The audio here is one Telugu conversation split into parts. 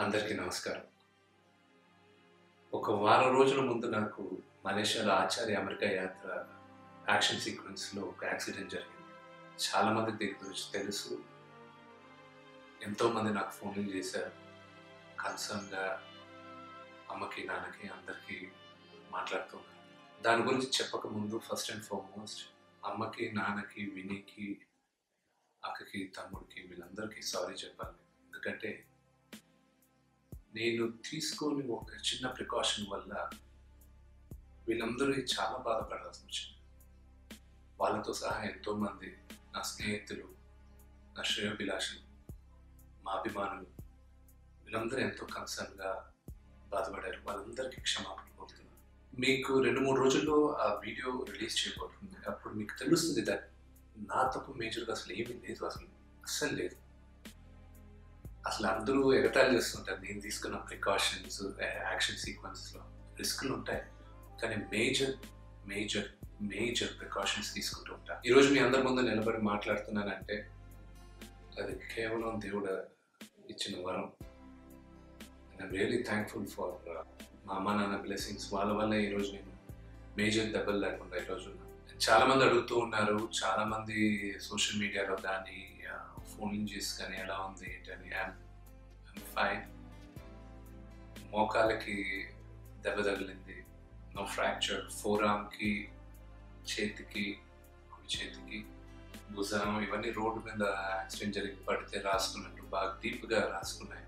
అందరికీ నమస్కారం ఒక వారం రోజుల ముందు నాకు మలేషియాలో ఆచార్య అమెరికా యాత్ర యాక్షన్ సీక్వెన్స్లో ఒక యాక్సిడెంట్ జరిగింది చాలా మంది దీని గురించి తెలుసు ఎంతోమంది నాకు ఫోన్లు చేశారు కన్సర్న్గా అమ్మకి నాన్నకి అందరికీ మాట్లాడుతున్నారు దాని గురించి చెప్పక ముందు ఫస్ట్ అండ్ ఫార్మోస్ట్ అమ్మకి నాన్నకి వినీకి అక్కకి తమ్ముడికి వీళ్ళందరికీ సారీ చెప్పాలి ఎందుకంటే నేను తీసుకొని ఒక చిన్న ప్రికాషన్ వల్ల వీళ్ళందరూ చాలా బాధపడాల్సి వచ్చింది వాళ్ళతో సహా ఎంతోమంది నా స్నేహితులు నా శ్రేయోభిలాషులు మా అభిమానులు వీళ్ళందరూ ఎంతో కన్సర్న్గా బాధపడారు వాళ్ళందరికీ క్షమాపణ కోరుతున్నాను మీకు రెండు మూడు రోజుల్లో ఆ వీడియో రిలీజ్ చేయబోతుంది అప్పుడు మీకు తెలుస్తుంది దట్ నా తప్పు మేజర్గా అసలు ఏమీ లేదు అసలు అస్సలు లేదు అసలు అందరూ ఎగతాళి చేస్తుంటారు నేను తీసుకున్న ప్రికాషన్స్ యాక్షన్ సీక్వెన్స్లో రిస్క్లు ఉంటాయి కానీ మేజర్ మేజర్ మేజర్ ప్రికాషన్స్ తీసుకుంటూ ఉంటాను ఈరోజు మీ అందరి ముందు నిలబడి మాట్లాడుతున్నానంటే అది కేవలం దేవుడు ఇచ్చిన వరం ఐఎమ్ రియలీ థ్యాంక్ఫుల్ ఫర్ మా అమ్మ నాన్న బ్లెస్సింగ్స్ వాళ్ళ వల్ల ఈరోజు నేను మేజర్ దెబ్బలు లేకుండా ఈరోజు చాలా మంది అడుగుతూ ఉన్నారు చాలా మంది సోషల్ మీడియాలో కానీ ఫోన్ చేసి కానీ ఎలా ఉంది ఏంటని ఫైన్ మోకాలకి దెబ్బ తగిలింది నో ఫ్రాక్చర్ ఫోర్ ఆర్మ్కి చేతికి కుడి చేతికి భుజం ఇవన్నీ రోడ్డు మీద యాక్సిడెంట్ జరిగి పడితే రాసుకున్నట్టు బాగా డీప్గా రాసుకున్నాయి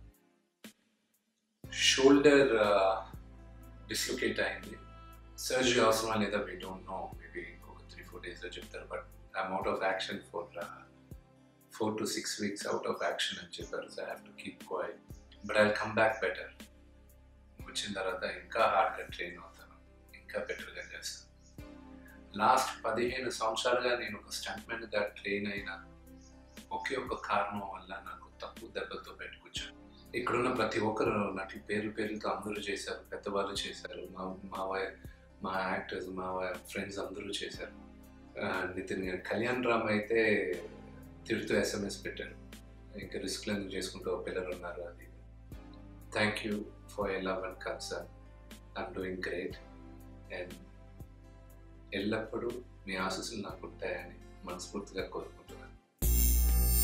షోల్డర్ డిస్లొకేట్ అయింది సర్జరీ అవసరం లేదా వీ డోంట్ నో మేబీ ఒక త్రీ ఫోర్ డేస్లో చెప్తారు but I'm out of action for four to six weeks out of action అని చెప్పారు so I have to keep quiet but I come back better వచ్చిన తర్వాత ఇంకా హార్డ్గా ట్రైన్ అవుతాను ఇంకా బెటర్గా చేస్తాను లాస్ట్ పదిహేను సంవత్సరాలుగా నేను ఒక స్టంట్మెన్గా ట్రైన్ అయిన ఒకే ఒక కారణం వల్ల నాకు తక్కువ దెబ్బలతో పెట్టుకొచ్చాను ఇక్కడున్న ప్రతి ఒక్కరు నాకు పేరు పేరుతో అందరూ చేశారు పెద్దవాళ్ళు చేశారు మా మా మా యాక్టర్స్ మా ఫ్రెండ్స్ అందరూ చేశారు నితిన్ కళ్యాణ్ రామ్ అయితే తిడుతూ ఎస్ఎంఎస్ పెట్టారు ఇంకా రిస్క్లు ఎందుకు చేసుకుంటూ పిల్లలు ఉన్నారు అది thank you for a love and concern I'm doing great and ఎల్లప్పుడూ మీ ఆశీస్సులు నాకు ఉంటాయని మనస్ఫూర్తిగా కోరుకుంటున్నాను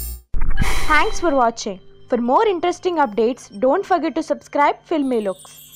Thanks for watching. For more interesting updates, don't forget to subscribe Filmy Looks.